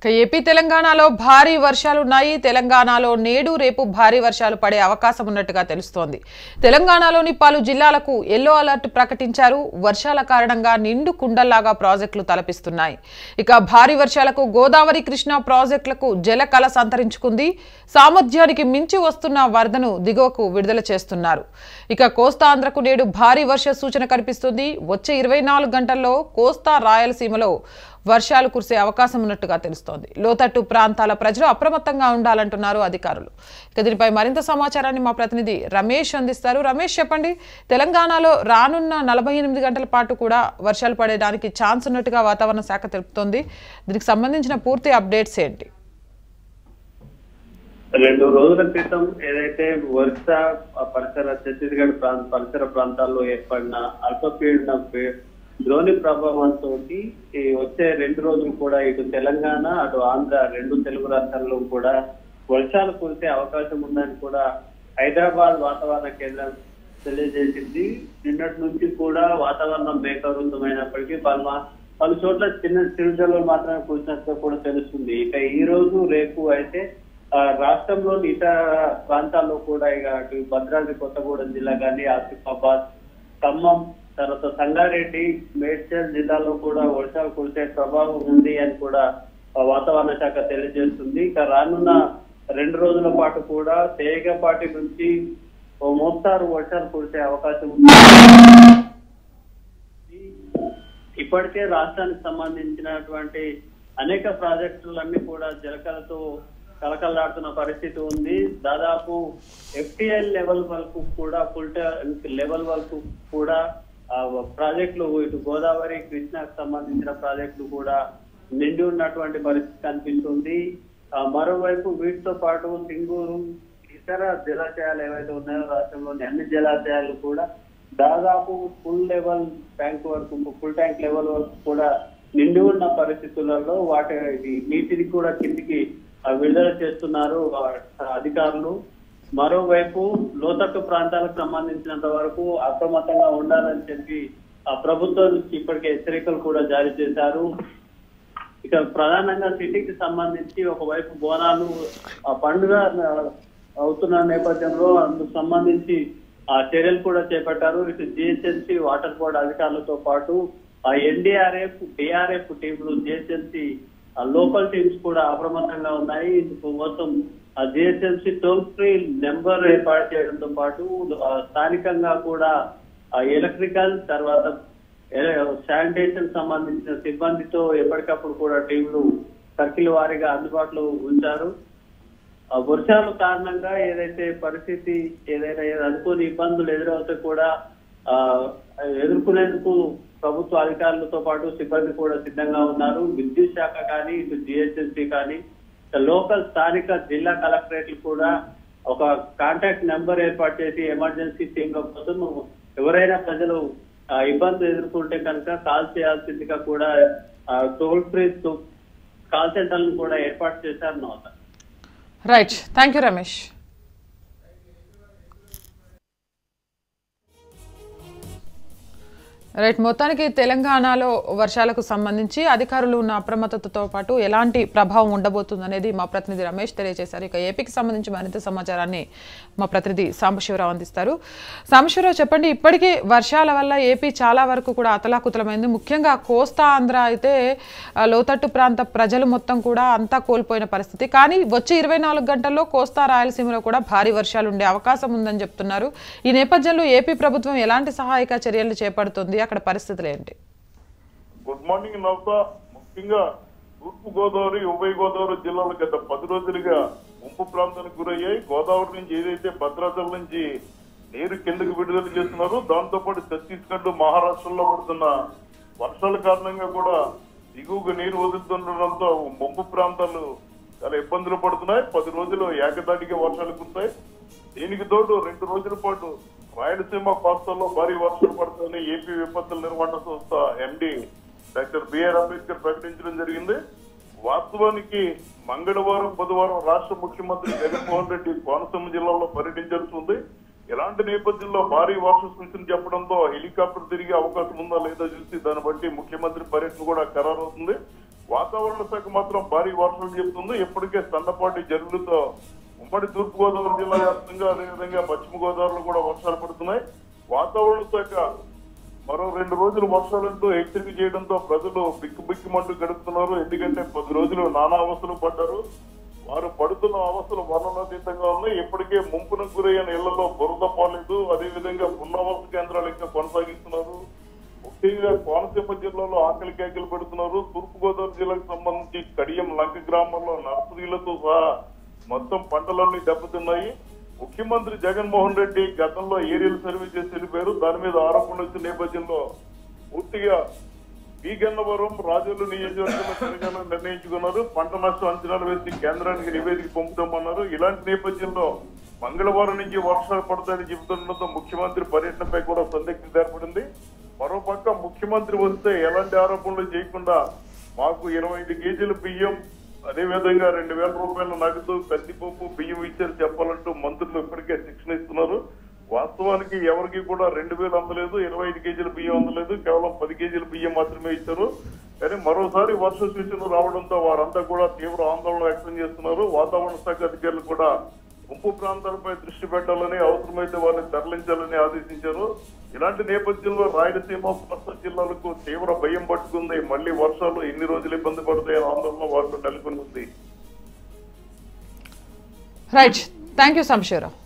ఇక ఏపీ తెలంగాణలో భారీ వర్షాలున్నాయి తెలంగాణలో నేడు రేపు భారీ వర్షాలు పడే అవకాశం ఉన్నట్టుగా తెలుస్తోంది తెలంగాణలోని పలు జిల్లాలకు ఎల్లో అలర్ట్ ప్రకటించారు వర్షాల కారణంగా నిండు కుండల్లాగా ప్రాజెక్టులు తలపిస్తున్నాయి ఇక భారీ వర్షాలకు గోదావరి కృష్ణా ప్రాజెక్టులకు జలకళ సంతరించుకుంది సామర్థ్యానికి మించి వస్తున్న వరదను దిగువకు విడుదల చేస్తున్నారు ఇక కోస్తాంధ్రకు నేడు భారీ వర్ష సూచన కనిపిస్తుంది వచ్చే ఇరవై నాలుగు గంటల్లో కోస్తా రాయలసీమలో వర్షాలు కురిసే అవకాశం ఉన్నట్టుగా తెలుస్తోంది లోతట్టు ప్రాంతాల ప్రజలు అప్రమత్తంగా ఉండాలంటున్నారు అధికారులు ఇక దీనిపై మరింత సమాచారాన్ని మా ప్రతినిధి రమేష్ అందిస్తారు రమేష్ చెప్పండి తెలంగాణలో రానున్న నలభై ఎనిమిది గంటల పాటు కూడా వర్షాలు పడేదానికి ఛాన్స్ ఉన్నట్టుగా వాతావరణ శాఖ తెలుపుతోంది దీనికి సంబంధించిన పూర్తి అప్డేట్స్ ఏంటి రెండు రోజుల క్రితం ఏదైతే వర్ష పరిసర ఛత్తీస్గఢ్ ప్రాంత పరిసర ప్రాంతాల్లో ఏర్పడిన అల్పపీడన పే- ద్రోణి ప్రభావంతో ఈ వచ్చే రెండు రోజులు కూడా ఇటు తెలంగాణ అటు ఆంధ్ర రెండు తెలుగు రాష్ట్రాల్లో కూడా వర్షాలు కురిసే అవకాశం ఉందని కూడా హైదరాబాద్ వాతావరణ కేంద్రం తెలియజేసింది నిన్నటి నుంచి కూడా వాతావరణం మేఘావృతమైనప్పటికీ పలు మా- పలు చోట్ల చిన్న చిరుజల్లు మాత్రమే కురిసినట్టు కూడా తెలుస్తుంది ఇక ఈ రోజు రేపు అయితే ఆ, రాష్ట్రంలోని ఇతర ప్రాంతాల్లో కూడా ఇక అటు భద్రాద్రి కొత్తగూడెం జిల్లా కానీ ఆసిఫాబాద్ ఖమ్మం తర్వాత సంగారెడ్డి మేడ్చల్ జిల్లాలో కూడా వర్షాలు కురిసే ప్రభావం ఉంది అని కూడా ఆ, వాతావరణ శాఖ తెలియజేస్తుంది ఇక రానున్న రెండు రోజుల పాటు కూడా తేగపాటి నుంచి ఓ మోస్తారు వర్షాలు కురిసే అవకాశం ఉంది ఇప్పటికే రాష్ట్రానికి సంబంధించినటువంటి అనేక ప్రాజెక్టులన్నీ కూడా జలకలతో కలకలాడుతున్న పరిస్థితి ఉంది దాదాపు ఎఫ్టిఎల్ లెవెల్ వరకు కూడా ఫుల్ లెవెల్ వరకు కూడా ఆ, ప్రాజెక్టులు ఇటు గోదావరి కృష్ణాకు సంబంధించిన ప్రాజెక్టులు కూడా నిండి ఉన్నటువంటి పరిస్థితి కనిపిస్తుంది ఆ, మరోవైపు వీటితో పాటు సింగూరు ఇతర జలాశయాలు ఏవైతే ఉన్నాయో రాష్ట్రంలోని అన్ని జలాశయాలు కూడా దాదాపు ఫుల్ లెవెల్ ట్యాంక్ వరకు ఫుల్ ట్యాంక్ లెవెల్ వరకు కూడా నిండి ఉన్న పరిస్థితులలో వాటి ఈ నీటిని కూడా కిందికి ఆ, విడుదల చేస్తున్నారు ఆ, అధికారులు మరోవైపు లోతట్టు ప్రాంతాలకు సంబంధించినంత వరకు అప్రమత్తంగా ఉండాలని చెప్పి ఆ ప్రభుత్వం నుంచి ఇప్పటికే హెచ్చరికలు కూడా జారీ చేశారు ఇక ప్రధానంగా సిటీకి సంబంధించి ఒకవైపు బోనాలు ఆ పండుగ ఆ, అవుతున్న నేపథ్యంలో అందుకు సంబంధించి ఆ చర్యలు కూడా చేపట్టారు ఇటు జిహెచ్ఎంసీ వాటర్ బోర్డ్ అధికారులతో పాటు ఆ ఎన్డీఆర్ఎఫ్ డిఆర్ఎఫ్ టీంలు జిహెచ్ఎంసీ లోకల్ టీమ్స్ కూడా అప్రమత్తంగా ఉన్నాయి ఇందుకు మొత్తం ఆ జిహెచ్ఎంసీ టోల్ ఫ్రీ నెంబర్ ఏర్పాటు చేయడంతో పాటు ఆ, స్థానికంగా కూడా ఆ ఎలక్ట్రికల్ తర్వాత శానిటేషన్ సంబంధించిన సిబ్బందితో ఎప్పటికప్పుడు కూడా టీంలు సర్కిల్ వారీగా అందుబాటులో ఉంచారు ఆ వర్షాల కారణంగా ఏదైతే పరిస్థితి ఏదైనా అనుకోని ఇబ్బందులు ఎదురవుతే కూడా ఆ ఎదుర్కొనేందుకు ప్రభుత్వ అధికారులతో పాటు సిబ్బంది కూడా సిద్ధంగా ఉన్నారు విద్యుత్ శాఖ కానీ ఇటు జిహెచ్ఎస్సీ కానీ లోకల్ స్థానిక జిల్లా కలెక్టరేట్లు కూడా ఒక కాంటాక్ట్ నెంబర్ ఏర్పాటు చేసి ఎమర్జెన్సీ టీంల కోసం ఎవరైనా ప్రజలు ఆ, ఇబ్బందులు ఎదుర్కొంటే కనుక కాల్ చేయాల్సిందిగా కూడా టోల్ ఫ్రీ కాల్ సెంటర్లను కూడా ఏర్పాటు చేశారు Navatha right thank you Ramesh right మొత్తానికి తెలంగాణలో వర్షాలకు సంబంధించి అధికారులు ఉన్న అప్రమత్తతతో పాటు ఎలాంటి ప్రభావం ఉండబోతుంది అనేది మా ప్రతినిధి రమేష్ తెలియజేశారు ఇక ఏపీకి సంబంధించి మరింత సమాచారాన్ని మా ప్రతినిధి సాంబశివరావు అందిస్తారు సాంబశివరావు చెప్పండి ఇప్పటికీ వర్షాల వల్ల ఏపీ చాలా వరకు కూడా అతలాకుతలమైంది ముఖ్యంగా కోస్తా ఆంధ్ర అయితే ఆ, లోతట్టు ప్రాంత ప్రజలు మొత్తం కూడా అంతా కోల్పోయిన పరిస్థితి కానీ వచ్చే ఇరవై నాలుగు గంటల్లో కోస్తా రాయలసీమలో కూడా భారీ వర్షాలు ఉండే అవకాశం ఉందని చెప్తున్నారు ఈ నేపథ్యంలో ఏపీ ప్రభుత్వం ఎలాంటి సహాయక చర్యలు చేపడుతుంది అక్కడ పరిస్థితులు ఏంటి గుడ్ మార్నింగ్ నవత ముఖ్యంగా తూర్పు గోదావరి ఉభయ గోదావరి జిల్లాలు గత పది రోజులుగా ముంపు ప్రాంతానికి గురయ్యాయి గోదావరి నుంచి ఏదైతే భద్రాచలం నుంచి నీరు కిందకి విడుదల చేస్తున్నారో దాంతో పాటు ఛత్తీస్గఢ్ మహారాష్ట్రలో పడుతున్న వర్షాల కారణంగా కూడా దిగువకు నీరు వదులుతుండడంతో ముంపు ప్రాంతాలు చాలా ఇబ్బందులు పడుతున్నాయి పది రోజులు ఏకదాటిగా వర్షాలు కురుతాయి దీనికి తోడు రెండు రోజుల పాటు రాయలసీమ కోస్తాల్లో భారీ వర్షాలు పడుతుందని ఏపీ విపత్తుల నిర్వహణ సంస్థ ఎండి డాక్టర్ బిఆర్ అంబేద్కర్ ప్రకటించడం జరిగింది వాస్తవానికి మంగళవారం బుధవారం రాష్ట్ర ముఖ్యమంత్రి జగన్మోహన్ రెడ్డి కోనసీమ జిల్లాలో పర్యటించాల్సి ఉంది ఇలాంటి నేపథ్యంలో భారీ వర్ష సూచన చెప్పడంతో హెలికాప్టర్ తిరిగే అవకాశం ఉందా లేదా చూసి దాన్ని బట్టి ముఖ్యమంత్రి పర్యటన కూడా ఖరారవుతుంది వాతావరణ శాఖ మాత్రం భారీ వర్షాలు చెబుతుంది ఇప్పటికే సన్నపాటి జల్లులతో ఉమ్మడి తూర్పు గోదావరి జిల్లా వ్యాప్తంగా అదేవిధంగా పశ్చిమ గోదావరిలో కూడా వర్షాలు పడుతున్నాయి వాతావరణ శాఖ మరో రెండు రోజులు వర్షాలతో హెచ్చరిక చేయడంతో ప్రజలు బిక్కు బిక్కుమంటూ గడుపుతున్నారు ఎందుకంటే పది రోజులు నానా అవస్థలు పడ్డారు వారు పడుతున్న అవస్థలు వర్ణనాతీతంగా ఉన్నాయి ఇప్పటికే ముంపున గురైన ఇళ్లలో బురద పోలేదు అదేవిధంగా పునరావాస కేంద్రాలు ఇంకా కొనసాగిస్తున్నారు ముఖ్యంగా కోనసీమ జిల్లాలో ఆకలి కేకలు పెడుతున్నారు తూర్పు గోదావరి జిల్లాకు సంబంధించి కడియం లంక గ్రామంలో నర్సరీలతో సహా మొత్తం పంటలన్నీ దెబ్బతిన్నాయి ముఖ్యమంత్రి జగన్మోహన్ రెడ్డి గతంలో ఏరియల్ సర్వే చేసి వెళ్ళిపోయారు దాని మీద ఆరోపణలు వచ్చిన నేపథ్యంలో పూర్తిగా ఈ గన్నవరం రాజుల నియోజకవర్గంలో తిరగాలని నిర్ణయించుకున్నారు పంట నష్టం అంచనాలు వేసి కేంద్రానికి నివేదిక పంపుతామన్నారు ఇలాంటి నేపథ్యంలో మంగళవారం నుంచి వర్షాలు పడతాయని చెబుతుండటంతో ముఖ్యమంత్రి పర్యటనపై కూడా సందిగ్ధత ఏర్పడింది మరోపక్క ముఖ్యమంత్రి వస్తే ఎలాంటి ఆరోపణలు చేయకుండా మాకు ఇరవై ఐదు కేజీల బియ్యం అదే విధంగా రెండు వేల రూపాయల నగదు కందిపప్పు బియ్యం ఇచ్చారు చెప్పాలంటూ మంత్రులు ఇప్పటికే శిక్షణ ఇస్తున్నారు వాస్తవానికి ఎవరికి కూడా రెండు వేలు అందలేదు ఇరవై ఐదు కేజీల బియ్యం అందలేదు కేవలం పది కేజీల బియ్యం మాత్రమే ఇచ్చారు కానీ మరోసారి వర్ష సూచనలు రావడంతో వారంతా కూడా తీవ్ర ఆందోళన వ్యక్తం చేస్తున్నారు వాతావరణ శాఖ అధికారులు కూడా ముంపు ప్రాంతాలపై దృష్టి పెట్టాలని అవసరమైతే వారిని తరలించాలని ఆదేశించారు ఇలాంటి నేపథ్యంలో రాయలసీమ కోస్తా జిల్లాలకు తీవ్ర భయం పట్టుకుంది మళ్ళీ వర్షాలు ఎన్ని రోజులు ఇబ్బంది పడతాయని ఆందోళన వారిలో నెలకొని ఉంది రైట్ థ్యాంక్ యూ సంశీరావు